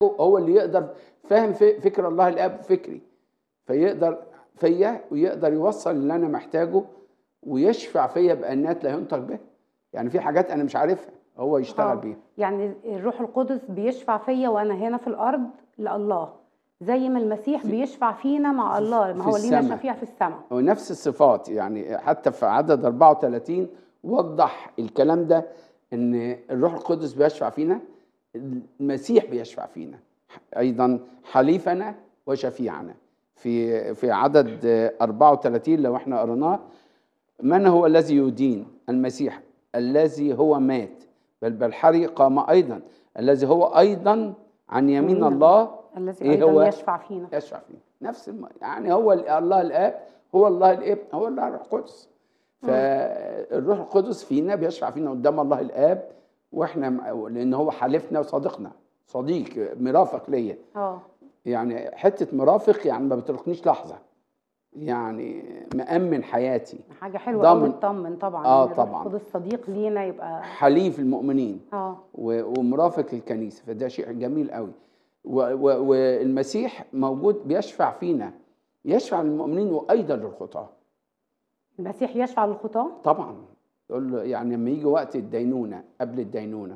هو اللي يقدر فاهم في- فكر الله الاب فكري فيقدر فيا ويقدر يوصل اللي انا محتاجه ويشفع فيا بانات لا ينطق بها يعني في حاجات انا مش عارفها هو يشتغل آه. بيها يعني الروح القدس بيشفع فيا وانا هنا في الارض لله زي ما المسيح بيشفع فينا مع في- الله ما في هو لينا السماء. شفيع في السماء ونفس الصفات يعني حتى في عدد 34 وضح الكلام ده ان الروح القدس بيشفع فينا المسيح بيشفع فينا ايضا حليفنا وشفيعنا في في عدد 34 لو احنا قريناه من هو الذي يدين المسيح الذي هو مات بل بالحري قام ايضا الذي هو ايضا عن يمين يمين الله الذي إيه ايضا هو؟ يشفع فينا يشفع فيه نفس الم... يعني هو ال- الله الاب هو الله الابن هو الله الروح القدس فالروح القدس فينا بيشفع فينا قدام الله الاب واحنا م- لان هو حالفنا وصديقنا صديق مرافق ليا اه يعني حته مرافق يعني ما بتركنيش لحظه يعني مأمن حياتي حاجه حلوه قوي ضامن. تطمن طبعا آه، إن الروح طبعاً. القدس صديق لينا يبقى حليف المؤمنين اه و- ومرافق للكنيسه فده شيء جميل قوي و- و- والمسيح موجود بيشفع فينا يشفع للمؤمنين وايضا للخطاه المسيح يشفع للخطاه طبعا يقول له يعني لما يجي وقت الدينونه قبل الدينونه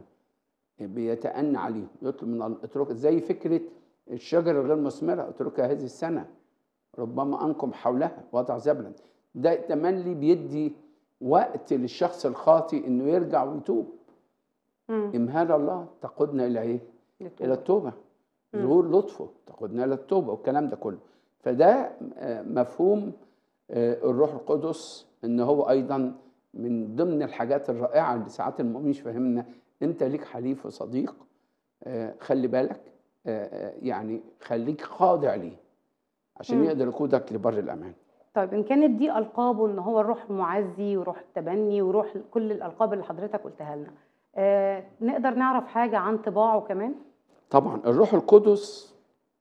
بيتأنى عليهم يطلب من الله اترك زي فكره الشجره الغير مثمره اتركها هذه السنه ربما انكم حولها وضع زبلا ده تملي بيدي وقت للشخص الخاطئ انه يرجع ويتوب مم. امهال الله تقودنا الى ايه؟ الى التوبه مم. ظهور لطفه تقودنا الى التوبه والكلام ده كله فده آه، مفهوم آه، الروح القدس ان هو ايضا من ضمن الحاجات الرائعه اللي ساعات المؤمنين مش فاهمنا انت ليك حليف وصديق آه، خلي بالك آه، آه، يعني خليك خاضع ليه عشان مم. يقدر يقودك لبر الامان طيب ان كانت دي القابه ان هو الروح المعزي وروح التبني وروح كل الالقاب اللي حضرتك قلتها لنا آه نقدر نعرف حاجه عن طباعه كمان طبعا الروح القدس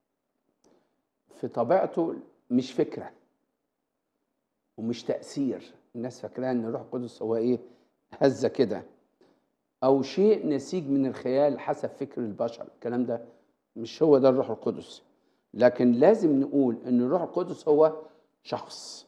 في طبيعته مش فكره ومش تاثير الناس فاكراها ان الروح القدس هو ايه هزه كده او شيء نسيج من الخيال حسب فكر البشر الكلام ده مش هو ده الروح القدس لكن لازم نقول ان الروح القدس هو شخص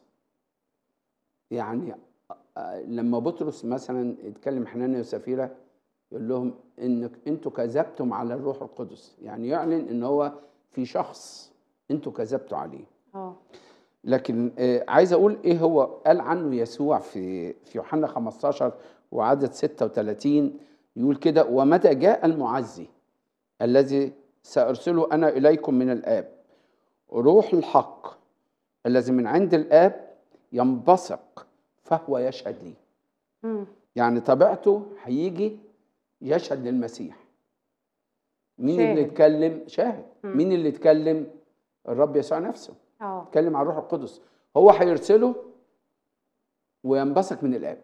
يعني آه، لما بطرس مثلا يتكلم حنانيا وسفيره يقول لهم انك انتوا كذبتم على الروح القدس يعني يعلن ان هو في شخص انتوا كذبتوا عليه اه لكن آه، عايز اقول ايه هو قال عنه يسوع في في يوحنا 15 وعدد 36 يقول كده ومتى جاء المعزي الذي سارسله انا اليكم من الاب روح الحق الذي من عند الاب ينبثق فهو يشهد لي مم. يعني طبيعته هيجي يشهد للمسيح مين اللي شاهد. اتكلم شاهد مم. مين اللي اتكلم الرب يسوع نفسه اه اتكلم عن الروح القدس هو هيرسله وينبثق من الاب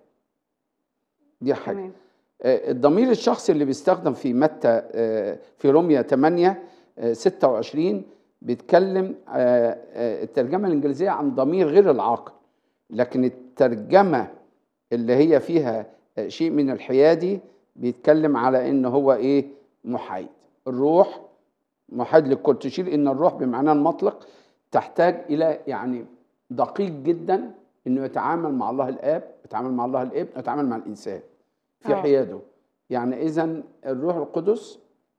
دي حاجه تمام آه، الضمير الشخصي اللي بيستخدم في متى آه، في روميا 8 آه، 26 بيتكلم آه، آه، الترجمه الانجليزيه عن ضمير غير العاقل لكن الترجمه اللي هي فيها آه، شيء من الحيادي بيتكلم على ان هو ايه محايد الروح محايد للكل تشير ان الروح بمعناه المطلق تحتاج الى يعني دقيق جدا انه يتعامل مع الله الاب يتعامل مع الله الابن يتعامل مع الانسان في آه. حياده يعني اذا الروح القدس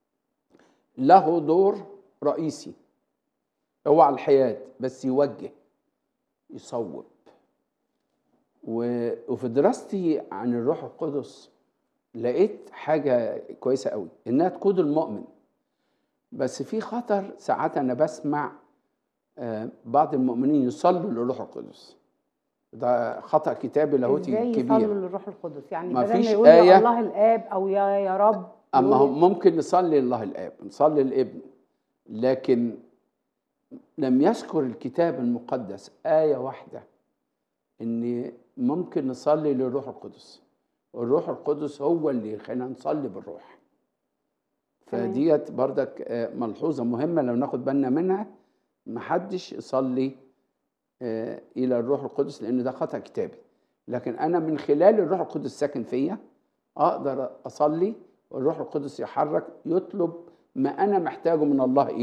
له دور رئيسي هو على الحياه بس يوجه يصوب و- وفي دراستي عن الروح القدس لقيت حاجه كويسه قوي انها تقود المؤمن بس في خطر ساعات انا بسمع آه، بعض المؤمنين يصلوا للروح القدس ده خطا كتابي لاهوتي ازاي كبير يصلوا للروح القدس يعني ما بدل ما فيش يقول يا آية. الله الاب او يا يا رب اما يقول هم ممكن نصلي لله الاب نصلي للابن لكن لم يذكر الكتاب المقدس آية واحدة إن ممكن نصلي للروح القدس الروح القدس هو اللي يخلينا نصلي بالروح تمام. فديت بردك آه، ملحوظة مهمة لو ناخد بالنا منها محدش يصلي آه، إلى الروح القدس لأن ده خطأ كتابي لكن أنا من خلال الروح القدس ساكن فيا أقدر أصلي والروح القدس يحرك يطلب ما انا محتاجه من الله ايه